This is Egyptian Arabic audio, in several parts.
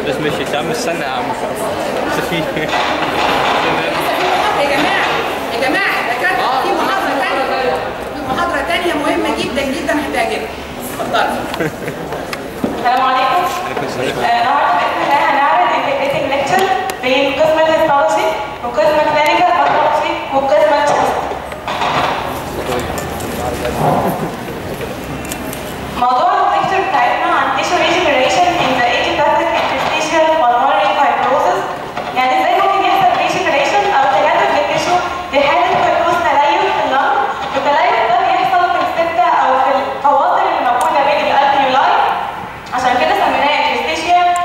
بس مشيت يا عم استنى يا عم سفيه يا جماعه يا جماعه دكاتره في محاضره ثانيه في محاضره ثانيه مهمه جدا جدا هتعجبك اتفضلي السلام عليكم آه، النهارده باذن الله هنعمل انتجريتنج ليكتشر بين قسم الهيستولوجي وقسم كلينيكال باثولوجي وقسم التشست موضوع الليكتشر بتاعتنا عن tissue regeneration in the idiopathic interstitial pulmonary fibrosis يعني ازاي ممكن يحصل regeneration او تجدد للتيشو في حالة حدوث تليف في اللنج والتليف ده بيحصل في السبتة او في الفواصل اللي موجودة بين الالفيولاي عشان كده سميناه interstitial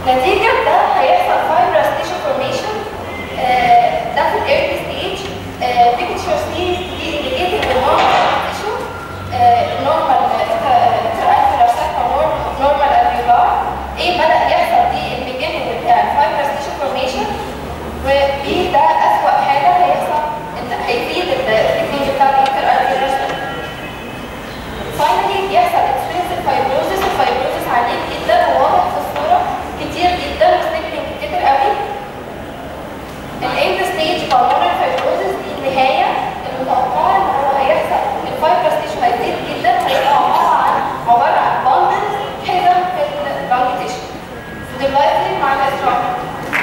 نتيجة ده هيحصل fibrous tissue formation آه، ده في الايرلي ستيج picture C دي indicated بالnormal tissue آه، normal interalveolar sac normal alveolar ايه بدأ يحصل دي البيجننج بتاع الفايبرس tissue formation وبي ده أسوأ حاجة هيحصل ان هيزيد التكنيك بتاع الانترالفيولار sac فاينلي بيحصل اكسبنسيف فايبروزس الفايبروزس عنيف جدا وواضح في الصوره كتير جدا وسيجمنت كتير قوي الاند ستيج بالمونر فايبروزس دي النهايه المتوقعه ان هو هيحصل الفايبرس تيشو هيزيد جدا هيبقى عباره عن عباره عن باندلز حزم في اللانج تيشو دلوقتي مع الاستراحه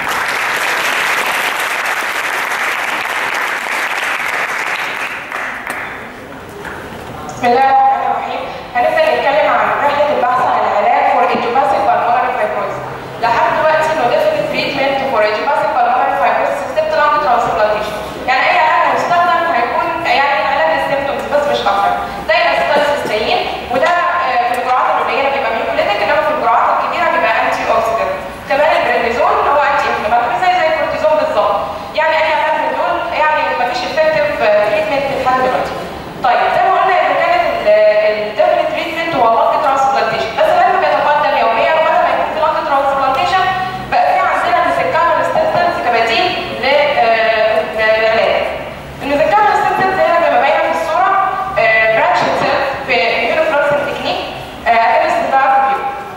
بسم الله الرحمن الرحيم هنبدا نتكلم عن رحله البحث عن العلاج فور ايديوباثيك بالمونري فايبروز لحد دلوقتي نو ديفينيت تريتمنت فور ايديوباثيك بالمونري فايبروز اكسبت لانج ترانسبلانتيشن يعني اي علاج هيستخدم هيكون يعني علاج السيمتومز بس مش اكتر زي الاسيتالسيستين وده آه، في الجرعات القليله بيبقى ميوكليتيك انما في الجرعات الكبيره بيبقى انتي اوكسيدنت كمان البرينيزون اللي هو انتي انفلاماتوري زي زي الكورتيزون بالظبط يعني اي علاج من دول يعني مفيش افكتيف تريتمنت لحد دلوقتي طيب زي ما قلنا ان كانت الديفرنت تريتمنت هو لانج ترانسبلانتيشن بس لما بيتقدم يوميا وبدل ما يكون في لانج ترانسبلانتيشن بقى في عندنا ميزيكامل ستيمز كبديل للعلاج الميزيكامل ستيمز هنا بما باينه في الصوره برانش سيل في immunofluorescent تكنيك اجنست بتاعت فيو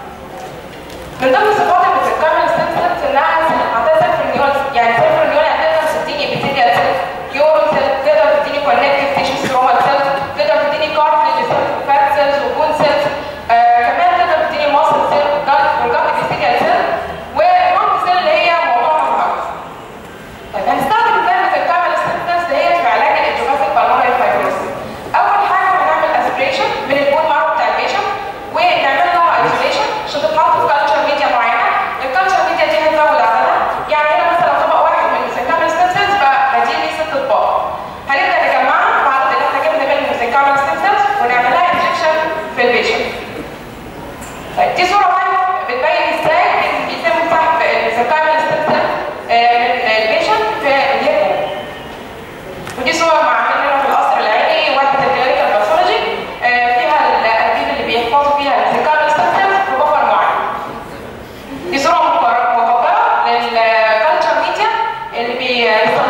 من ضمن صفات الميزيكامل ستيمز انها عندها سيلفرنيول يعني سيلفرنيول يعني تقدر تديني ابيثيليال سيل يورو سيل تقدر تديني كونكتيف تيشو سترومال سيلز تقدر تديني كارتليج سيلز وفات سيلز وبون سيلز آه كمان تقدر تديني ماسل سيل والجات ابيثيليال سيل والمونك سيل اللي هي موضوعنا النهارده طيب هنستخدم ازاي الميزيكامل ستيمز ديت في علاج الايديوباثيك بالمونري فايبروسيس اول حاجه هنعمل اسبريشن من البون مارو بتاع البيشنت ونعمل لها ايزوليشن عشان تتحط في كالتشر ميديا معينه الكالتشر ميديا دي هنزود عددها يعني هنا مثلا طبق واحد من الميزيكامل ستيمز بقى بديل ليه ست اطباق هنبدا نجمعها بعد اللي احنا جبنا من الميزيكامل ستيمز ونعمل لها انجكشن في البيشنت طيب دي صوره واحده بتبين ازاي بيتم سحب الميزيكامل ستيمز من البيشنت في الهيبو ودي صور معمولة في القصر العيني وحدة الكلينيكال باثولوجي فيها الانابيب اللي بيحفظوا فيها الذكاء السيستم في بفر معين. دي صورة مكبرة للكالتشر ميديا اللي بيستخدموها